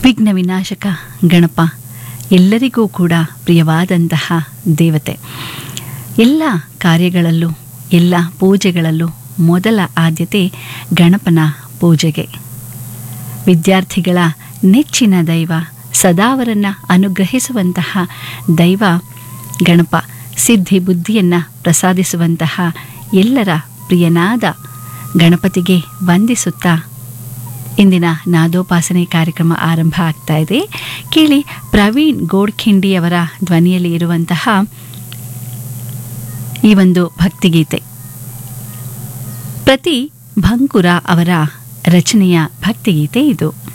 ವಿಘ್ನ ವಿನಾಶಕ ಗಣಪ ಎಲ್ಲರಿಗೂ ಕೂಡ ಪ್ರಿಯವಾದಂತಹ ದೇವತೆ ಎಲ್ಲ ಕಾರ್ಯಗಳಲ್ಲೂ ಎಲ್ಲ ಪೂಜೆಗಳಲ್ಲೂ ಮೊದಲ ಆದ್ಯತೆ ಗಣಪನ ಪೂಜೆಗೆ ವಿದ್ಯಾರ್ಥಿಗಳ ನೆಚ್ಚಿನ ದೈವ ಸದಾವರನ್ನು ಅನುಗ್ರಹಿಸುವಂತಹ ದೈವ ಗಣಪ ಸಿದ್ಧಿ ಬುದ್ಧಿಯನ್ನು ಪ್ರಸಾದಿಸುವಂತಹ ಎಲ್ಲರ ಪ್ರಿಯನಾದ ಗಣಪತಿಗೆ ವಂದಿಸುತ್ತಾ ಇಂದಿನ ನಾದೋಪಾಸನೆ ಕಾರ್ಯಕ್ರಮ ಆರಂಭ ಆಗ್ತಾ ಇದೆ ಕೇಳಿ ಪ್ರವೀಣ್ ಗೋಡ್ಖಿಂಡಿಯವರ ಧ್ವನಿಯಲ್ಲಿ ಇರುವಂತಹ ಈ ಒಂದು ಭಕ್ತಿಗೀತೆ ಪ್ರತಿ ಭಂಕುರ ಅವರ ರಚನೆಯ ಭಕ್ತಿಗೀತೆ ಇದು